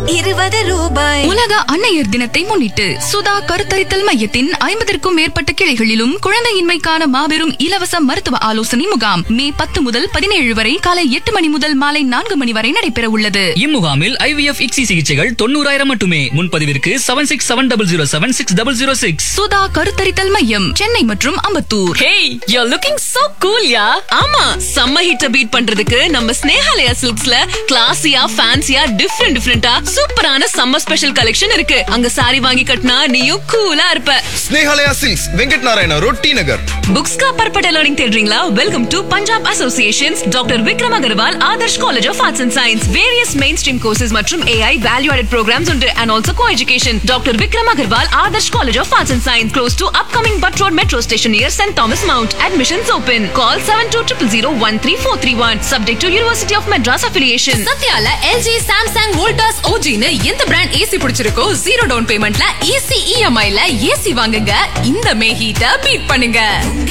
இருபது ரூபாய் உலக அன்னையர் தினத்தை முன்னிட்டு சுதா கருத்தரித்தல் மையத்தின் ஐம்பதற்கும் மேற்பட்ட கிளைகளிலும் குழந்தையின்மைக்கான மாபெரும் இலவச மருத்துவ ஆலோசனை முகாம் மே பத்து முதல் பதினேழு வரை காலை எட்டு மணி முதல் மாலை நான்கு மணி வரை நடைபெற உள்ளது இம்முகாமில் ஐவிஎஃப் இக்ஸி சிகிச்சைகள் தொண்ணூறாயிரம் மட்டுமே முன்பதிவிற்கு seven six seven double zero seven six double zero six Sudha கருத்தரித்தல் மையம் சென்னை மற்றும் Ambattur hey you looking so cool yeah ஆமா சம்ம ஹிட்ட பீட் பண்றதுக்கு நம்ம ஸ்னேஹாலயா சில்க்ஸ்ல கிளாசியா ஃபேன்சியா டிஃப்ரெண்ட் டிஃப்ரெண்டா சூப்பரான சம்மர் ஸ்பெஷல் கலெக்ஷன் இருக்கு அங்க சாரி வாங்கி கட்டினா நீயும் கூலா இருப்ப ஸ்னேஹாலயா சில்க்ஸ் வெங்கட் நாராயண ரொட்டி நகர் புக்ஸ் का पर्पट लर्निंग தேடுறீங்களா welcome to Punjab associations doctor Vikram Agarwal Adarsh college of arts and science various mainstream courses மற்றும் ஏஐ வேல்யூ ஆடட் ப்ரோக்ராம்ஸ் உண்டு and also coeducation doctor Vikram Agarwal Adarsh college of arts and science close to upcoming Butt road metro station near Saint Thomas Mount admissions open call seven two triple zero one three four three one subject to university of Madras affiliation சத்யால LG Samsung Voltas ஓஜின்னு எந்த brand AC பிடிச்சிருக்கோ zero down பேமெண்ட்ல easy இஎம்ஐல AC வாங்குங்க இந்த மே ஹீட்ட beat பண்ணுங்க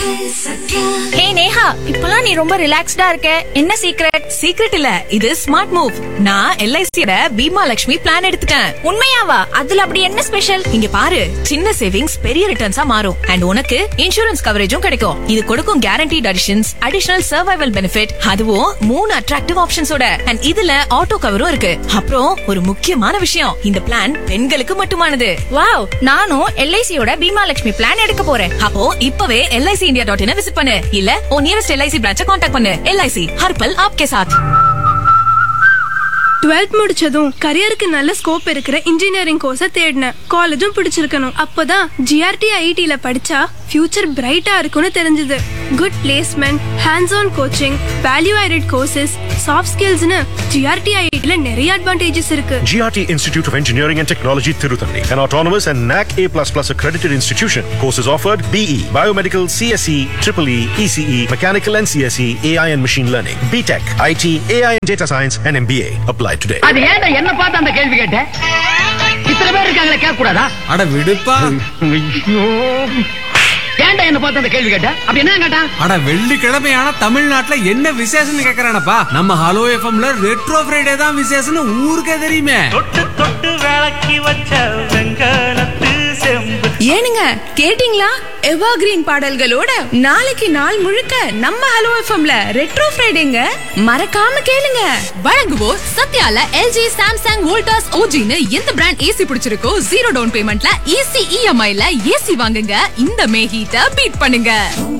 ஹே நேஹா இப்பலாம் நீ ரொம்ப ரிலாக்ஸ்டா இருக்க என்ன சீக்ரெட் சீக்ரெட் இல்ல இது ஸ்மார்ட் மூவ் நான் எல்ஐசியோட பீமா லட்சுமி பிளான் எடுத்துட்டேன் உண்மையாவா அதுல அப்படி என்ன ஸ்பெஷல் இங்க பாரு சின்ன சேவிங்ஸ் பெரிய ரிட்டர்ன்ஸா மாறும் அண்ட் உனக்கு இன்சூரன்ஸ் கவரேஜும் கிடைக்கும் இது கொடுக்கும் guaranteed additions additional survival benefit அதுவும் மூணு அட்ராக்டிவ் ஆப்ஷன்ஸோட அண்ட் இதுல ஆட்டோ கவரும் இருக்கு அப்புறம் ஒரு முக்கியமான விஷயம் இந்த பிளான் பெண்களுக்கு மட்டுமானது வாவ் நானும் எல்ஐசியோட பீமா லட்சுமி பிளான் எடுக்க போறேன் அப்போ இப்பவே LIC India dot in visit பண்ணு இல்ல உன் நியரஸ்ட் எல்ஐசி பிரான்ச்ச காண்டாக்ட் பண்ணு எல்ஐசி ஹர்பல் ஆப்கே சாத் டுவெல்த் முடிச்சதும் கரியருக்கு நல்ல ஸ்கோப் இருக்கிற இன்ஜினியரிங் கோர்ஸை தேடினேன் காலேஜும் பிடிச்சிருக்கணும் அப்போதான் ஜிஆர்டி ஐடில படிச்சா ஃபியூச்சர் பிரைட்டா இருக்கும்னு தெரிஞ்சது good placement hands on coaching value added courses soft ஸ்கில்ஸ்னு ஜிஆர்டி ஐடில நிறைய அட்வான்டேஜஸ் இருக்கு GRT Institute of Engineering and Technology, Tiruthanni, an autonomous and NAC A++ accredited institution. Courses offered BE, Biomedical, CSE, EEE, ECE, Mechanical and CSE, AI and Machine Learning, BTech, IT, AI and Data Science, and MBA. Apply today. அது ஏன்டா என்ன பார்த்து அந்த கேள்வி கேட்ட இத்தனை பேர் இருக்காங்களே கேட்க கூடாதா அட விடுப்பா ஏன்டா என்ன பார்த்து அந்த கேள்வி கேட்ட அப்படி என்ன கேட்டான் அட வெள்ளிக்கிழமையான தமிழ்நாட்டுல என்ன விசேஷம்னு கேக்குறானப்பா நம்ம ஹலோ எஃப்எம்ல ரெட்ரோ ஃப்ரைடே தான் விசேஷம்னு ஊருக்கே தெரியுமே தொட்டு தொட்டு விளக்கி வச்ச வெங்கலத்து செம்பு ஏனுங்க கேட்டிங்களா எவா கிரீன் பாடல்களோட நாளைக்கு நாள் முழுக்க நம்ம ஹலோ எஃப்எம்ல ரெட்ரோ ஃப்ரைடேங்க மறக்காம கேளுங்க வழங்குவோர் சத்யால எல்ஜி சாம்சங் வோல்டாஸ் ஓஜின்னு எந்த பிராண்ட் ஏசி பிடிச்சிருக்கோ ஜீரோ டவுன் பேமெண்ட்ல ஈஸி இஎம்ஐல ஏசி வாங்குங்க இந்த மே ஹீட்ட பீட் பண்ணுங்க